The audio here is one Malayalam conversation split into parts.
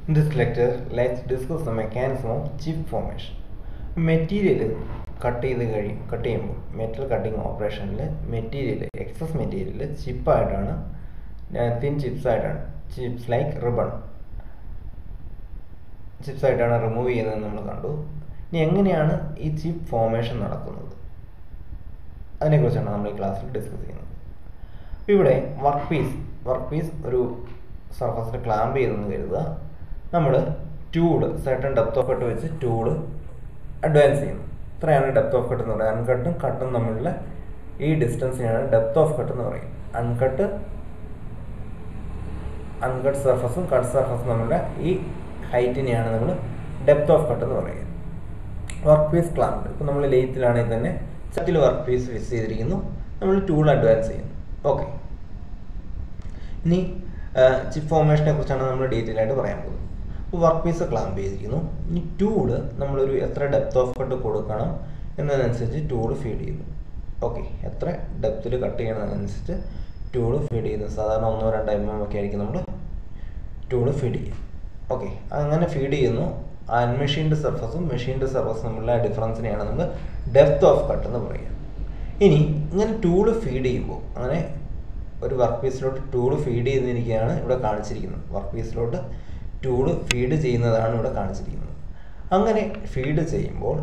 In this lecture, let's discuss the mechanism of chip formation. Material cut ചെയ്ത് കഴിയും കട്ട് ചെയ്യുമ്പോൾ മെറ്റൽ കട്ടിങ് ഓപ്പറേഷനിൽ മെറ്റീരിയൽ എക്സസ് മെറ്റീരിയൽ ചിപ്പായിട്ടാണ് തിൻ ചിപ്സ് ആയിട്ടാണ് ചിപ്സ് ലൈക്ക് റിബൺ ചിപ്സ് ആയിട്ടാണ് റിമൂവ് ചെയ്യുന്നത് നമ്മൾ കണ്ടു ഇനി എങ്ങനെയാണ് ഈ ചിപ്പ് ഫോർമേഷൻ നടക്കുന്നത് അതിനെക്കുറിച്ചാണ് നമ്മൾ ഈ ക്ലാസ്സിൽ ഡിസ്കസ് ചെയ്യുന്നത് അപ്പോൾ ഇവിടെ വർക്ക് പീസ് വർക്ക് പീസ് ഒരു സർഫസിൽ ക്ലാമ്പ് ചെയ്തെന്ന് കരുതുക നമ്മൾ tool certain depth of cut വെച്ച് ടൂള് അഡ്വാൻസ് ചെയ്യുന്നു ഇത്രയാണ് ഡെപ്ത് ഓഫ് കട്ട് എന്ന് പറയുന്നത് അൺകട്ടും കട്ടും തമ്മിലുള്ള ഈ ഡിസ്റ്റൻസിനാണ് ഡെപ്ത് ഓഫ് കട്ട് എന്ന് പറയും അൺകട്ട് അൺകട്ട് സർഫസും കട്ട് സർഫസും തമ്മിലുള്ള ഈ ഹൈറ്റിനെയാണ് നമ്മൾ ഡെപ്ത് ഓഫ് കട്ട് എന്ന് പറയുന്നത് വർക്ക് പീസ് ക്ലാമ്പ് ഇപ്പോൾ നമ്മൾ ലെയ്ത്തിലാണെങ്കിൽ തന്നെ ചത്തിൽ വർക്ക് പീസ് ഫിക്സ് ചെയ്തിരിക്കുന്നു നമ്മൾ ടൂൾ അഡ്വാൻസ് ചെയ്യുന്നു ഓക്കെ ഇനി ചിപ്പ് ഫോർമേഷനെ കുറിച്ചാണ് നമ്മൾ ഡീറ്റെയിൽ ആയിട്ട് പറയാൻ പോകുന്നത് അപ്പോൾ വർക്ക് പീസ് ക്ലാമ്പ് ചെയ്തിരിക്കുന്നു ഇനി ടൂള് നമ്മളൊരു എത്ര ഡെപ്ത് ഓഫ് കട്ട് കൊടുക്കണം എന്നതനുസരിച്ച് ടൂള് ഫീഡ് ചെയ്യുന്നു ഓക്കെ എത്ര ഡെപ്തിൽ കട്ട് ചെയ്യണമെന്നതനുസരിച്ച് ടൂള് ഫീഡ് ചെയ്യുന്നു സാധാരണ ഒന്നോ രണ്ടോ എം എം ഒക്കെ ആയിരിക്കും നമ്മൾ ടൂള് ഫീഡ് ചെയ്യുക ഓക്കെ അങ്ങനെ ഫീഡ് ചെയ്യുന്നു അൺമെഷീൻഡ് സർഫസും മെഷീൻഡ് സർഫസും തമ്മിലുള്ള ഡിഫറൻസിനെയാണ് നമ്മൾ ഡെപ്ത് ഓഫ് കട്ട് എന്ന് പറയുക ഇനി ഇങ്ങനെ ടൂള് ഫീഡ് ചെയ്യുമ്പോൾ അങ്ങനെ ഒരു വർക്ക് പീസിലോട്ട് ടൂള് ഫീഡ് ചെയ്തിരിക്കുകയാണ് ഇവിടെ കാണിച്ചിരിക്കുന്നത് വർക്ക് പീസിലോട്ട് ടൂള് ഫീഡ് ചെയ്യുന്നതാണ് ഇവിടെ കാണിച്ചിരിക്കുന്നത് അങ്ങനെ ഫീഡ് ചെയ്യുമ്പോൾ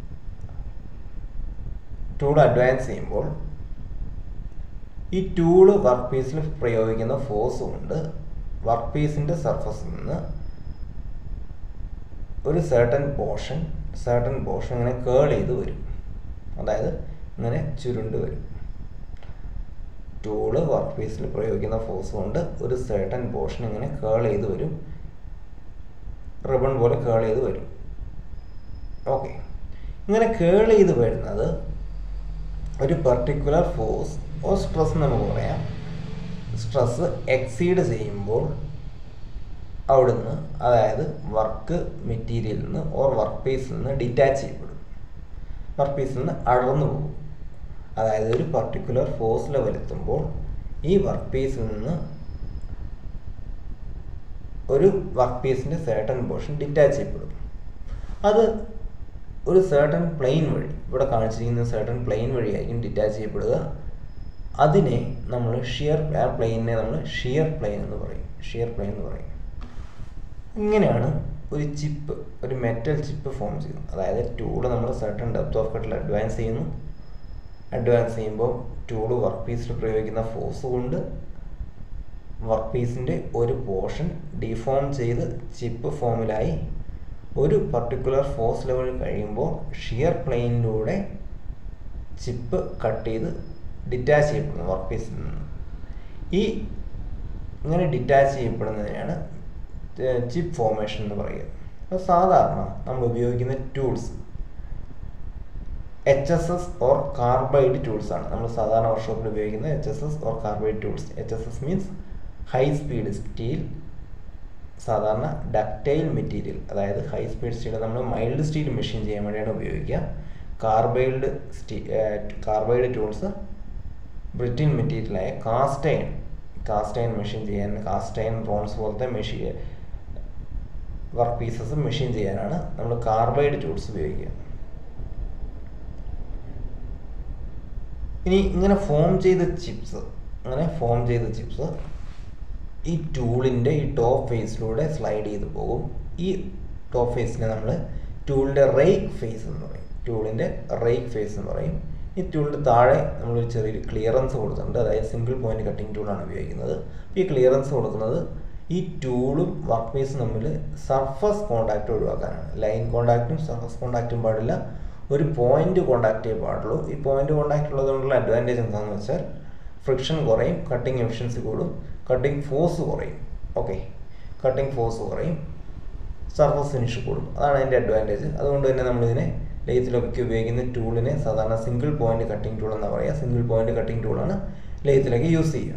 ടൂൾ അഡ്വാൻസ് ചെയ്യുമ്പോൾ ഈ ടൂള് വർക്ക് പീസിൽ പ്രയോഗിക്കുന്ന ഫോഴ്സ് കൊണ്ട് വർക്ക് പീസിൻ്റെ സർഫസിൽ നിന്ന് ഒരു സേർട്ടൻ പോർഷൻ സേർട്ടൻ പോർഷൻ ഇങ്ങനെ കേൾ ചെയ്ത് വരും അതായത് ഇങ്ങനെ ചുരുണ്ട് വരും ടൂള് വർക്ക് പീസിൽ പ്രയോഗിക്കുന്ന ഫോഴ്സ് കൊണ്ട് ഒരു സേർട്ടൻ പോർഷൻ ഇങ്ങനെ കേൾ ചെയ്ത് വരും റിബൺ പോലെ കേൾ ചെയ്ത് വരും ഓക്കെ ഇങ്ങനെ കേൾ ചെയ്ത് വരുന്നത് ഒരു പർട്ടിക്കുലർ ഫോഴ്സ് ഓർ സ്ട്രെസ് നമുക്ക് പറയാം സ്ട്രെസ് എക്സീഡ് ചെയ്യുമ്പോൾ അവിടുന്ന് അതായത് വർക്ക് മെറ്റീരിയലിൽ നിന്ന് ഓർ വർക്ക് പീസിൽ നിന്ന് ഡിറ്റാച്ച് ചെയ്യപ്പെടും വർക്ക് പീസിൽ നിന്ന് അടർന്നു പോകും അതായത് ഒരു പർട്ടിക്കുലർ ഫോഴ്സ് ലെവൽ എത്തുമ്പോൾ ഈ വർക്ക് പീസിൽ നിന്ന് ഒരു വർക്ക് പീസിൻ്റെ സേർട്ടൺ പോർഷൻ ഡിറ്റാച്ച് ചെയ്യപ്പെടും അത് ഒരു സേർട്ടൺ പ്ലെയിൻ വഴി ഇവിടെ കാണിച്ചിരിക്കുന്ന സേർട്ടൺ പ്ലെയിൻ വഴിയായിരിക്കും ഡിറ്റാച്ച് ചെയ്യപ്പെടുക അതിനെ നമ്മൾ ഷിയർ ആ പ്ലെയിനെ നമ്മൾ ഷിയർ പ്ലെയിൻ എന്ന് പറയും ഷിയർ പ്ലെയിൻ എന്ന് പറയും ഇങ്ങനെയാണ് ഒരു ചിപ്പ് ഒരു മെറ്റൽ ചിപ്പ് ഫോം ചെയ്യുന്നത് അതായത് ടൂള് നമ്മൾ സർട്ടൺ ഡെപ്ത് ഓഫ് കട്ടിൽ അഡ്വാൻസ് ചെയ്യുന്നു അഡ്വാൻസ് ചെയ്യുമ്പോൾ ടൂള് വർക്ക് പീസിൽ പ്രയോഗിക്കുന്ന ഫോഴ്സ് കൊണ്ട് വർക്ക് പീസിൻ്റെ ഒരു പോർഷൻ ഡിഫോം ചെയ്ത് ചിപ്പ് ഫോമിലായി ഒരു പർട്ടിക്കുലർ ഫോഴ്സ് ലെവൽ കഴിയുമ്പോൾ ഷിയർ പ്ലെയിനിലൂടെ ചിപ്പ് കട്ട് ചെയ്ത് ഡിറ്റാച്ച് ചെയ്യപ്പെടുന്നു വർക്ക് പീസിൽ നിന്ന് ഈ ഇങ്ങനെ ഡിറ്റാച്ച് ചെയ്യപ്പെടുന്നതിനാണ് ചിപ്പ് ഫോർമേഷൻ എന്ന് പറയുക അപ്പോൾ സാധാരണ നമ്മൾ ഉപയോഗിക്കുന്ന tools H S S or carbide tools ആണ് നമ്മൾ സാധാരണ വർക്ക്ഷോപ്പിൽ ഉപയോഗിക്കുന്ന H S S or carbide tools H S S means high speed steel സാധാരണ ഡക്റ്റൈൽ മെറ്റീരിയൽ അതായത് ഹൈ സ്പീഡ് സ്റ്റീൽ നമ്മൾ മൈൽഡ് സ്റ്റീൽ മെഷീൻ ചെയ്യാൻ വേണ്ടിയാണ് ഉപയോഗിക്കുക carbide steel carbide tools brittle മെറ്റീരിയലായ കാസ്റ്റൈൻ കാസ്റ്റൈൻ മെഷീൻ ചെയ്യാൻ കാസ്റ്റൈൻ ബ്രോൺസ് പോലത്തെ മെഷീൻ വർക്ക് പീസസ് മെഷീൻ ചെയ്യാനാണ് നമ്മൾ കാർബൈഡ് ടൂൾസ് ഉപയോഗിക്കുക ഇനി ഇങ്ങനെ ഫോം ചെയ്ത ചിപ്സ് അങ്ങനെ ഫോം ചെയ്ത ചിപ്സ് ഈ ടൂളിൻ്റെ ഈ ടോപ്പ് ഫേസിലൂടെ സ്ലൈഡ് ചെയ്ത് പോകും ഈ ടോപ്പ് ഫേസിനെ നമ്മൾ ടൂളിൻ്റെ റേക്ക് ഫേസ് എന്ന് പറയും ടൂളിൻ്റെ റേക്ക് ഫേസ് എന്ന് പറയും ഈ ടൂളിൻ്റെ താഴെ നമ്മളൊരു ചെറിയൊരു ക്ലിയറൻസ് കൊടുത്തിട്ടുണ്ട് അതായത് സിംഗിൾ പോയിന്റ് കട്ടിംഗ് ടൂളാണ് ഉപയോഗിക്കുന്നത് ഈ ക്ലിയറൻസ് കൊടുക്കുന്നത് ഈ ടൂളും വർക്ക് പീസും തമ്മിൽ സർഫസ് കോണ്ടാക്റ്റ് ഒഴിവാക്കാനാണ് ലൈൻ കോണ്ടാക്റ്റും സർഫസ് കോണ്ടാക്റ്റും പാടില്ല ഒരു പോയിന്റ് കോണ്ടാക്റ്റേ പാടുള്ളൂ ഈ പോയിന്റ് കോണ്ടാക്റ്റ് ഉള്ളതുകൊണ്ടുള്ള അഡ്വാൻറ്റേജ് എന്താണെന്ന് വെച്ചാൽ ഫ്രിക്ഷൻ കുറയും കട്ടിങ് എഫിഷ്യൻസി കൂടും കട്ടിങ് ഫോഴ്സ് കുറയും ഓക്കെ കട്ടിങ് ഫോഴ്സ് കുറയും സർഫസ് ഫിനിഷ് കൂടും അതാണ് അതിൻ്റെ അഡ്വാൻറ്റേജ് അതുകൊണ്ട് തന്നെ നമ്മളിതിനെ ലെയ്ത്തിലൊക്കെ ഉപയോഗിക്കുന്ന ടൂളിനെ സാധാരണ സിംഗിൾ പോയിന്റ് കട്ടിംഗ് ടൂൾ എന്ന് പറയുക സിംഗിൾ പോയിന്റ് കട്ടിംഗ് ടൂളാണ് ലെയ്ത്തിലേക്ക് യൂസ് ചെയ്യുക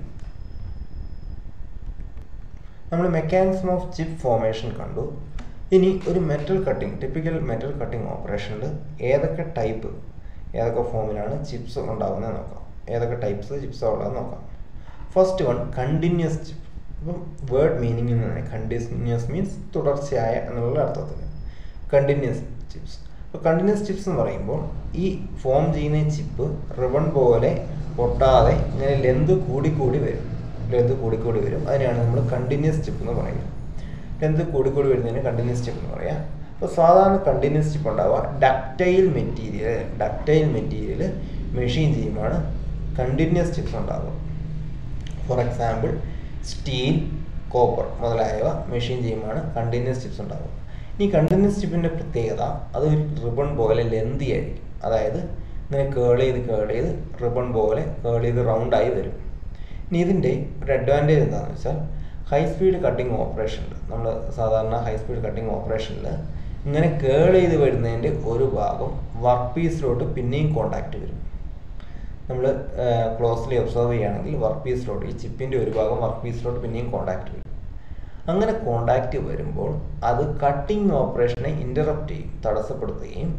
നമ്മൾ മെക്കാനിസം ഓഫ് ചിപ്പ് ഫോർമേഷൻ കണ്ടു ഇനി ഒരു metal cutting typical metal cutting ഓപ്പറേഷനിൽ ഏതൊക്കെ ടൈപ്പ് ഏതൊക്കെ ഫോമിലാണ് ചിപ്സ് ഉണ്ടാകുന്നത് നോക്കാം ഏതൊക്കെ ടൈപ്സ് ചിപ്സ് ഉള്ളത് നോക്കാം ഫസ്റ്റ് വൺ കണ്ടിന്യൂസ് ചിപ്പ് അപ്പം വേർഡ് മീനിങ് എന്ന് പറഞ്ഞാൽ കണ്ടിന്യൂസ് മീൻസ് തുടർച്ചയായ എന്നുള്ള അർത്ഥത്തിൽ കണ്ടിന്യൂസ് ചിപ്സ് അപ്പോൾ കണ്ടിന്യൂസ് ചിപ്സ് എന്ന് പറയുമ്പോൾ ഈ ഫോം ചെയ്യുന്ന ചിപ്പ് റിബൺ പോലെ പൊട്ടാതെ ഇങ്ങനെ ലെന്ത് കൂടിക്കൂടി വരും ലെന്ത് കൂടിക്കൂടി വരും അതിനെയാണ് നമ്മൾ കണ്ടിന്യൂസ് ചിപ്പ് എന്ന് പറയുന്നത് ലെന്ത് കൂടിക്കൂടി വരുന്നതിന് കണ്ടിന്യൂസ് ചിപ്പ് എന്ന് പറയാം അപ്പോൾ സാധാരണ കണ്ടിന്യൂസ് ചിപ്പ് ഉണ്ടാവുക ductile material ductile material machine ചെയ്യുമ്പോഴാണ് കണ്ടിന്യൂസ് ചിപ്സ് ഉണ്ടാവുക ഫോർ എക്സാമ്പിൾ സ്റ്റീൽ കോപ്പർ മുതലായവ മെഷീൻ ചെയ്യുമ്പോഴാണ് കണ്ടിന്യൂസ് ചിപ്സ് ഉണ്ടാവുക ഈ കണ്ടിന്യൂസ് ചിപ്പിൻ്റെ പ്രത്യേകത അത് ഒരു റിബൺ പോലെ ലെന്തി ആയിരിക്കും അതായത് ഇങ്ങനെ കേൾ ചെയ്ത് കേൾ ചെയ്ത് റിബൺ പോലെ കേൾ ചെയ്ത് റൗണ്ടായി വരും ഇനി ഇതിൻ്റെ ഒരു അഡ്വാൻറ്റേജ് എന്താണെന്ന് വെച്ചാൽ ഹൈ സ്പീഡ് കട്ടിങ് ഓപ്പറേഷനിൽ നമ്മൾ സാധാരണ ഹൈ സ്പീഡ് കട്ടിങ് ഓപ്പറേഷനിൽ ഇങ്ങനെ കേൾ ചെയ്ത് വരുന്നതിൻ്റെ ഒരു ഭാഗം വർക്ക് പീസിലോട്ട് പിന്നെയും കോണ്ടാക്റ്റ് വരും നമ്മൾ ക്ലോസ്ലി ഒബ്സർവ് ചെയ്യുകയാണെങ്കിൽ വർക്ക് പീസിലോട്ട് ഈ ചിപ്പിൻ്റെ ഒരു ഭാഗം വർക്ക് പീസിലോട്ട് പിന്നെയും കോണ്ടാക്റ്റ് വരും അങ്ങനെ കോണ്ടാക്റ്റ് വരുമ്പോൾ അത് കട്ടിങ് ഓപ്പറേഷനെ ഇൻ്ററപ്റ്റ് ചെയ്യും തടസ്സപ്പെടുത്തുകയും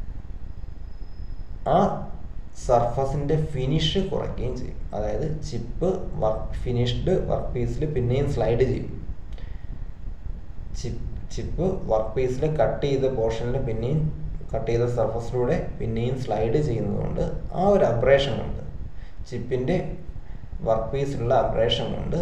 ആ സർഫസിൻ്റെ ഫിനിഷ് കുറയ്ക്കുകയും ചെയ്യും അതായത് ചിപ്പ് വർക്ക് ഫിനിഷ്ഡ് വർക്ക് പീസിൽ പിന്നെയും സ്ലൈഡ് ചെയ്യും ചിപ്പ് ചിപ്പ് വർക്ക് പീസിൽ കട്ട് ചെയ്ത പോർഷനിൽ പിന്നെയും കട്ട് ചെയ്ത സർഫസിലൂടെ പിന്നെയും സ്ലൈഡ് ചെയ്യുന്നതുകൊണ്ട് ആ ഒരു അബ്രേഷൻ കൊണ്ട് ചിപ്പിൻ്റെ വർക്ക് പീസിലുള്ള അബ്രേഷൻ കൊണ്ട്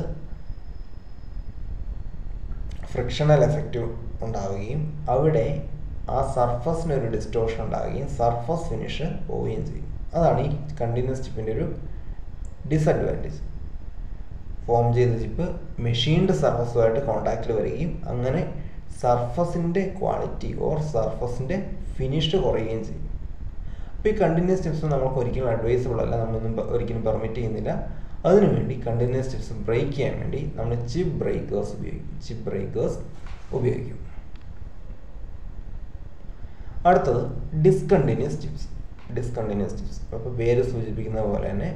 ഫ്രിക്ഷണൽ എഫക്റ്റ് ഉണ്ടാവുകയും അവിടെ ആ സർഫസിന് ഒരു ഡിസ്റ്റോഷൻ ഉണ്ടാവുകയും സർഫസ് ഫിനിഷ് പോവുകയും ചെയ്യും അതാണ് ഈ കണ്ടിന്യൂസ് ചിപ്പിൻ്റെ ഒരു ഡിസഡ്വാൻറ്റേജ് ഫോം ചെയ്ത ചിപ്പ് മെഷീൻഡ് സർഫസുമായിട്ട് കോണ്ടാക്റ്റിൽ വരികയും അങ്ങനെ സർഫസിൻ്റെ ക്വാളിറ്റി ഓർ സർഫസിൻ്റെ ഫിനിഷ് കുറയുകയും ചെയ്യും അപ്പോൾ ഈ കണ്ടിന്യൂസ് ടിപ്സ് നമുക്ക് ഒരിക്കലും അഡ്വൈസബിൾ അല്ല നമ്മളൊന്നും ഒരിക്കലും പെർമിറ്റ് ചെയ്യുന്നില്ല അതിനുവേണ്ടി കണ്ടിന്യൂസ് ടിപ്സ് ബ്രേക്ക് ചെയ്യാൻ വേണ്ടി നമ്മൾ ചിപ്പ് ബ്രേക്കേഴ്സ് ഉപയോഗിക്കും ചിപ്പ് ബ്രേക്കേഴ്സ് ഉപയോഗിക്കും അടുത്തത് ഡിസ്കണ്ടിന്യൂസ് ടിപ്സ് ഡിസ്കണ്ടിന്യൂസ് ടിപ്സ് അപ്പോൾ പേര് സൂചിപ്പിക്കുന്ന പോലെ തന്നെ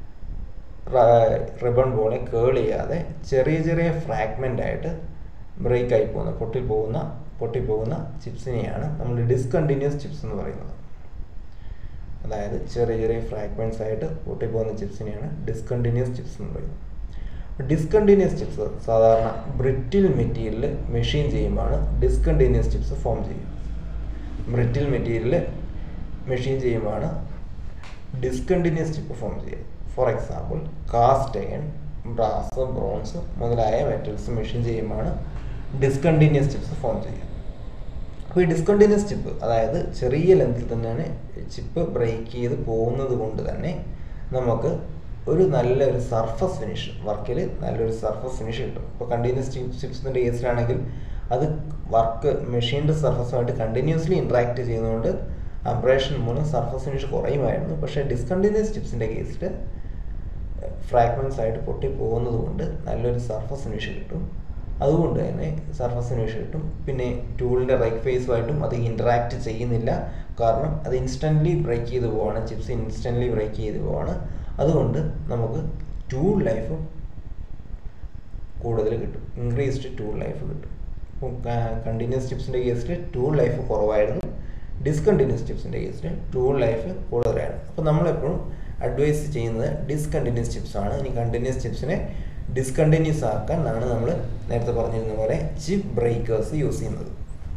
റിബൺ പോലെ കേൾ ചെയ്യാതെ ചെറിയ ചെറിയ ഫ്രാഗ്മെൻ്റ് ആയിട്ട് ബ്രേക്ക് ആയി പോകുന്ന പൊട്ടിപ്പോകുന്ന പൊട്ടിപ്പോകുന്ന ചിപ്സിനെയാണ് നമ്മൾ ഡിസ്കണ്ടിന്യൂസ് ചിപ്സ് എന്ന് പറയുന്നത് അതായത് ചെറിയ ചെറിയ ഫ്രാഗ്മെൻറ്റ്സ് ആയിട്ട് പൊട്ടിപ്പോകുന്ന ചിപ്സിനെയാണ് ഡിസ്കണ്ടിന്യൂസ് ചിപ്സ് എന്ന് പറയുന്നത് ഡിസ്കണ്ടിന്യൂസ് ചിപ്സ് സാധാരണ ബ്രിറ്റിൽ മെറ്റീരിയൽ മെഷീൻ ചെയ്യുമ്പോഴാണ് ഡിസ്കണ്ടിന്യൂസ് ചിപ്സ് ഫോം ചെയ്യുക ബ്രിറ്റിൽ മെറ്റീരിയൽ മെഷീൻ ചെയ്യുമ്പോഴാണ് ഡിസ്കണ്ടിന്യൂസ് ചിപ്പ് ഫോം ചെയ്യുക for example cast iron brass bronze മുതലായ മെറ്റൽസ് മെഷീൻ ചെയ്യുമ്പോഴാണ് ഡിസ്കണ്ടിന്യൂസ് ചിപ്സ് ഫോം ചെയ്യുക അപ്പോൾ ഈ ഡിസ്കണ്ടിന്യൂസ് ചിപ്പ് അതായത് ചെറിയ ലെങ്തിൽ തന്നെയാണ് ചിപ്പ് ബ്രേക്ക് ചെയ്ത് പോകുന്നത് കൊണ്ട് തന്നെ നമുക്ക് ഒരു നല്ലൊരു സർഫസ് ഫിനിഷ് വർക്കിൽ നല്ലൊരു സർഫസ് ഫിനിഷ് കിട്ടും ഇപ്പോൾ കണ്ടിന്യൂസ് ചിപ്സിൻ്റെ കേസിലാണെങ്കിൽ അത് വർക്ക് മെഷീൻ്റെ സർഫസുമായിട്ട് കണ്ടിന്യൂസ്ലി ഇൻട്രാക്ട് ചെയ്യുന്നതുകൊണ്ട് അബ്രേഷൻ മൂലം സർഫസ് ഫിനിഷ് കുറയുമായിരുന്നു പക്ഷേ ഡിസ്കണ്ടിന്യൂസ് ചിപ്സിൻ്റെ കേസിൽ ഫ്രാഗ്മെൻറ്റ്സ് ആയിട്ട് പൊട്ടി പോകുന്നത് കൊണ്ട് നല്ലൊരു സർഫസ് ഫിനിഷ് കിട്ടും അതുകൊണ്ട് തന്നെ സർഫസ് ഫിനിഷ് കിട്ടും പിന്നെ ടൂളിൻ്റെ റൈറ്റ് ഫേസുമായിട്ടും അത് ഇൻറ്ററാക്ട് ചെയ്യുന്നില്ല കാരണം അത് ഇൻസ്റ്റൻ്റ്ലി ബ്രേക്ക് ചെയ്ത് പോവാണ് ചിപ്സ് ഇൻസ്റ്റൻ്റ്ലി ബ്രേക്ക് ചെയ്ത് പോവാണ് അതുകൊണ്ട് നമുക്ക് ടൂൾ ലൈഫ് കൂടുതൽ കിട്ടും ഇൻക്രീസ്ഡ് ടൂൾ ലൈഫ് കിട്ടും ഇപ്പം കണ്ടിന്യൂസ് ചിപ്സിൻ്റെ കേസിൽ ടൂൾ ലൈഫ് കുറവായിരുന്നു ഡിസ്കണ്ടിന്യൂസ് ചിപ്സിൻ്റെ കേസിൽ ടൂൾ ലൈഫ് കൂടുതലായിരുന്നു അപ്പോൾ നമ്മളെപ്പോഴും അഡ്വൈസ് ചെയ്യുന്നത് ഡിസ്കണ്ടിന്യൂസ് ചിപ്സ് ആണ് ഇനി കണ്ടിന്യൂസ് ചിപ്സിനെ ഡിസ്കണ്ടിന്യൂസ് ആക്കാൻ ആണ് നമ്മൾ നേരത്തെ പറഞ്ഞിരുന്ന പോലെ ചിപ്പ് ബ്രേക്കേഴ്സ് യൂസ് ചെയ്യുന്നത്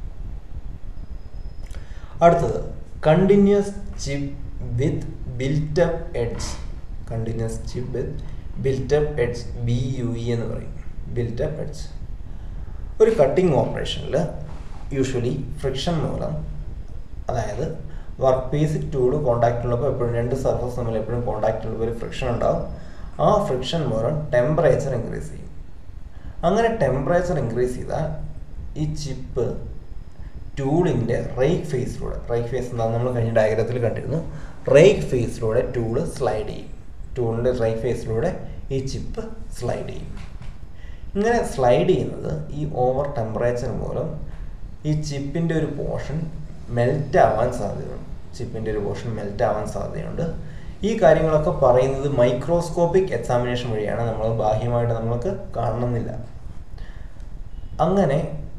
അടുത്തത് continuous chip with built up edge continuous chip with built up edge B U E എന്ന് പറയും ബിൽറ്റപ്പ് എഡ്ജ് ഒരു കട്ടിംഗ് ഓപ്പറേഷനിൽ യൂഷ്വലി ഫ്രിക്ഷൻ മൂലം അതായത് വർക്ക് പീസ് ടൂള് കോണ്ടാക്റ്റ് ഉള്ളപ്പോൾ എപ്പോഴും രണ്ട് സർഫസ് തമ്മിൽ എപ്പോഴും കോണ്ടാക്റ്റ് ഉള്ളപ്പോൾ ഒരു ഫ്രിക്ഷൻ ഉണ്ടാവും ആ ഫ്രിക്ഷൻ മൂലം ടെമ്പറേച്ചർ ഇൻക്രീസ് ചെയ്യും അങ്ങനെ ടെമ്പറേച്ചർ ഇൻക്രീസ് ചെയ്താൽ ഈ ചിപ്പ് ടൂളിൻ്റെ റൈറ്റ് ഫേസിലൂടെ റൈറ്റ് ഫേസ് എന്താണെന്ന് നമ്മൾ കഴിഞ്ഞ ഡയഗ്രത്തിൽ കണ്ടിരുന്നു റൈറ്റ് ഫേസിലൂടെ ടൂള് സ്ലൈഡ് ചെയ്യും ടൂളിൻ്റെ റൈറ്റ് ഫേസിലൂടെ ഈ ചിപ്പ് സ്ലൈഡ് ചെയ്യും ഇങ്ങനെ സ്ലൈഡ് ചെയ്യുന്നത് ഈ ഓവർ ടെമ്പറേച്ചർ മൂലം ഈ ചിപ്പിൻ്റെ ഒരു പോർഷൻ മെൽറ്റ് ആവാൻ സാധ്യതയുണ്ട് ചിപ്പിൻ്റെ ഒരു പോർഷൻ മെൽറ്റ് ആവാൻ സാധ്യതയുണ്ട് ഈ കാര്യങ്ങളൊക്കെ പറയുന്നത് മൈക്രോസ്കോപ്പിക് എക്സാമിനേഷൻ വഴിയാണ് നമ്മൾ ബാഹ്യമായിട്ട് നമ്മൾക്ക് കാണണമെന്നില്ല അങ്ങനെ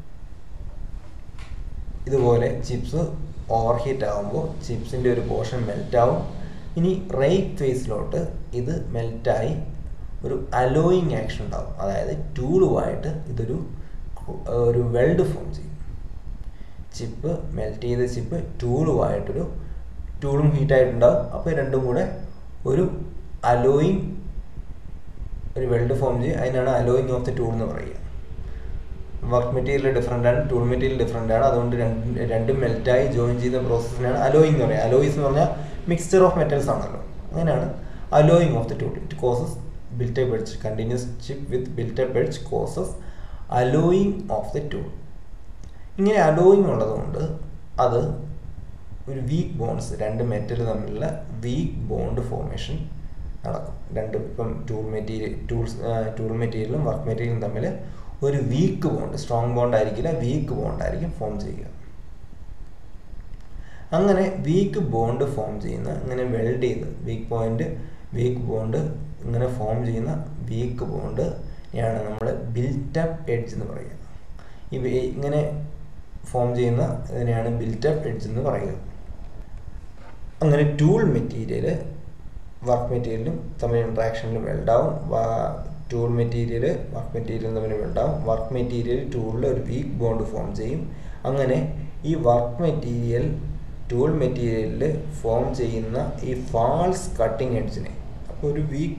ഇതുപോലെ ചിപ്സ് ഓവർ ഹീറ്റ് ആകുമ്പോൾ ചിപ്സിൻ്റെ ഒരു പോർഷൻ മെൽറ്റ് ആവും ഇനി റൈറ്റ് ഫേസിലോട്ട് ഇത് മെൽറ്റായി ഒരു അലോയിങ് ആക്ഷൻ ഉണ്ടാവും അതായത് ടൂളുമായിട്ട് ഇതൊരു ഒരു വെൽഡ് ഫോം ചെയ്യും ചിപ്പ് മെൽറ്റ് ചെയ്ത ചിപ്പ് ടൂളുമായിട്ടൊരു ടൂളും ഹീറ്റായിട്ടുണ്ടാവും അപ്പോൾ രണ്ടും കൂടെ ഒരു അലോയിങ് ഒരു വെൽഡ് ഫോം ചെയ്യും അതിനാണ് അലോയിങ് ഓഫ് ദ ടൂൾ എന്ന് പറയുക വർക്ക് മെറ്റീരിയൽ ഡിഫറെൻ്റ് ആണ് ടൂൾ മെറ്റീരിയൽ ഡിഫറെൻ്റ് ആണ് അതുകൊണ്ട് രണ്ട് രണ്ടും മെൽറ്റായി ജോയിൻ ചെയ്യുന്ന പ്രോസസ്സിനാണ് അലോയിങ് എന്ന് പറയുക അലോയിസ് എന്ന് പറഞ്ഞാൽ മിക്സ്ചർ ഓഫ് മെറ്റൽസ് ആണല്ലോ അങ്ങനെയാണ് alloying of the tool it causes built up edge continuous chip with built up edge causes alloying of the tool ഇങ്ങനെ അലോയിങ് ഉള്ളതുകൊണ്ട് അത് ഒരു വീക്ക് ബോൺസ് രണ്ട് മെറ്റൽ തമ്മിലുള്ള വീക്ക് ബോണ്ട് ഫോർമേഷൻ നടക്കും രണ്ട് ഇപ്പം ടൂൾ മെറ്റീരിയൽ ടൂൾസ് ടൂൾ മെറ്റീരിയലും വർക്ക് മെറ്റീരിയലും തമ്മിൽ ഒരു വീക്ക് ബോണ്ട് സ്ട്രോങ് ബോണ്ട് ആയിരിക്കില്ല വീക്ക് ബോണ്ട് ആയിരിക്കും ഫോം ചെയ്യുക അങ്ങനെ വീക്ക് ബോണ്ട് ഫോം ചെയ്യുന്ന ഇങ്ങനെ വെൽഡ് ചെയ്ത് വീക്ക് പോയിന്റ് വീക്ക് ബോണ്ട് ഇങ്ങനെ ഫോം ചെയ്യുന്ന വീക്ക് ബോണ്ട് ആണ് നമ്മൾ ബിൽറ്റപ്പ് എഡ്ജ് എന്ന് പറയുക ഇവ ഇങ്ങനെ ഫോം ചെയ്യുന്ന ഇതിനെയാണ് ബിൽറ്റപ്പ് എഡ്ജ് എന്ന് പറയുക അങ്ങനെ ടൂൾ മെറ്റീരിയൽ വർക്ക് മെറ്റീരിയലും തമ്മിൽ ഇൻട്രാക്ഷനിൽ വെൽഡാവും ടൂൾ മെറ്റീരിയൽ വർക്ക് മെറ്റീരിയലും തമ്മിൽ വെൽഡാവും വർക്ക് മെറ്റീരിയൽ ടൂളിൽ ഒരു വീക്ക് ബോണ്ട് ഫോം ചെയ്യും അങ്ങനെ ഈ വർക്ക് മെറ്റീരിയൽ ടൂൾ മെറ്റീരിയലിൽ ഫോം ചെയ്യുന്ന ഈ ഫാൾസ് കട്ടിങ് എഡ്ജിനെ അപ്പോൾ ഒരു weak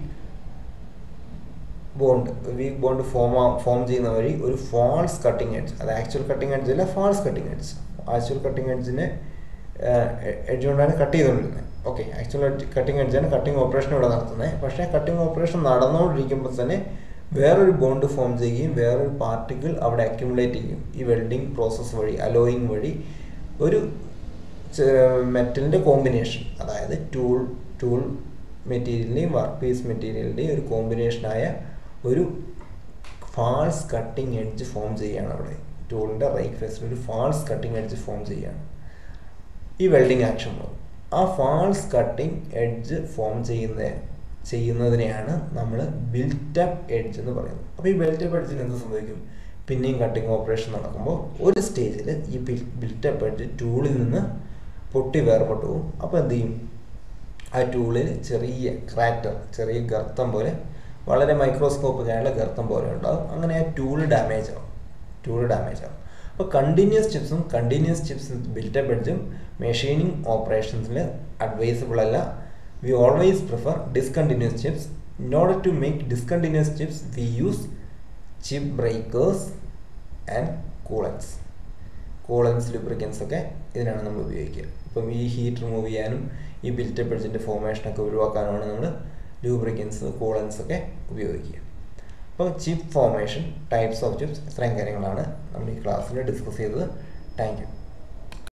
bond weak bond form form ചെയ്യുന്ന വഴി ഒരു ഫാൾസ് കട്ടിങ് എഡ്ജ് അത് ആക്ച്വൽ കട്ടിങ് എഡ്ജ് അല്ല false cutting edge actual cutting എഡ്ജിനെ എഡ്ജ് കൊണ്ടാണ് കട്ട് ചെയ്തുകൊണ്ടിരുന്നത് ഓക്കെ ആക്ച്വൽ കട്ടിങ് എഡ്ജാണ് കട്ടിങ് ഓപ്പറേഷൻ ഇവിടെ നടത്തുന്നത് പക്ഷേ കട്ടിങ് ഓപ്പറേഷൻ നടന്നുകൊണ്ടിരിക്കുമ്പോൾ തന്നെ വേറൊരു ബോണ്ട് ഫോം ചെയ്യുകയും വേറൊരു പാർട്ടിക്കിൾ അവിടെ അക്യുമുലേറ്റ് ചെയ്യും ഈ വെൽഡിങ് പ്രോസസ്സ് വഴി അലോയിങ് വഴി ഒരു മെറ്റലിൻ്റെ കോമ്പിനേഷൻ അതായത് ടൂൾ ടൂൾ മെറ്റീരിയലിൻ്റെയും വർക്ക് പീസ് മെറ്റീരിയലിൻ്റെയും ഒരു കോമ്പിനേഷനായ ഒരു ഫാൾസ് കട്ടിങ് എഡ്ജ് ഫോം ചെയ്യുകയാണ് അവിടെ ടൂളിൻ്റെ റൈറ്റ് ഫേസിൽ ഒരു ഫാൾസ് കട്ടിങ് എഡ്ജ് ഫോം ചെയ്യുകയാണ് ഈ വെൽഡിങ് ആക്ഷൻ മൂലം ആ ഫാൾസ് കട്ടിങ് എഡ്ജ് ഫോം ചെയ്യുന്ന ചെയ്യുന്നതിനെയാണ് നമ്മൾ ബിൽറ്റപ്പ് എഡ്ജ് എന്ന് പറയുന്നത് അപ്പോൾ ഈ ബിൽറ്റപ്പ് എഡ്ജിന് എന്ത് സംഭവിക്കും പിന്നെയും കട്ടിങ് ഓപ്പറേഷൻ നടക്കുമ്പോൾ ഒരു സ്റ്റേജിൽ ഈ ബിൽറ്റപ്പ് എഡ്ജ് ടൂളിൽ നിന്ന് പൊട്ടി വേർപെട്ടു പോകും അപ്പോൾ എന്ത് ചെയ്യും ആ ടൂളിൽ ചെറിയ ക്രാറ്റർ ചെറിയ ഗർത്തം പോലെ വളരെ മൈക്രോസ്കോപ്പിക്കായുള്ള ഗർത്തം പോലെ ഉണ്ടാകും അങ്ങനെ ആ ടൂൾ ഡാമേജ് ആവും ടൂൾ ഡാമേജ് ആവും അപ്പോൾ കണ്ടിന്യൂസ് ചിപ്സും കണ്ടിന്യൂസ് ചിപ്സ് ബിൽറ്റപ്പ് എഡ്ജും മെഷീനിങ് ഓപ്പറേഷൻസിൽ അഡ്വൈസബിൾ അല്ല we always prefer discontinuous chips in order to make discontinuous chips we use chip breakers and coolants coolants lubricants ഒക്കെ ഇതിനാണ് നമ്മൾ ഉപയോഗിക്കുക ഇപ്പം ഈ ഹീറ്റ് റിമൂവ് ചെയ്യാനും ഈ ബിൽറ്റപ്പ് എഡ്ജിൻ്റെ ഫോർമേഷനൊക്കെ ഒഴിവാക്കാനുമാണ് നമ്മൾ ലൂബ്രിക്കൻസ് കൂളൻസ് ഒക്കെ ഉപയോഗിക്കുക അപ്പോൾ chip formation types of chips ഇത്രയും കാര്യങ്ങളാണ് നമ്മൾ ഈ ക്ലാസ്സിൽ ഡിസ്കസ് ചെയ്തത് താങ്ക് യു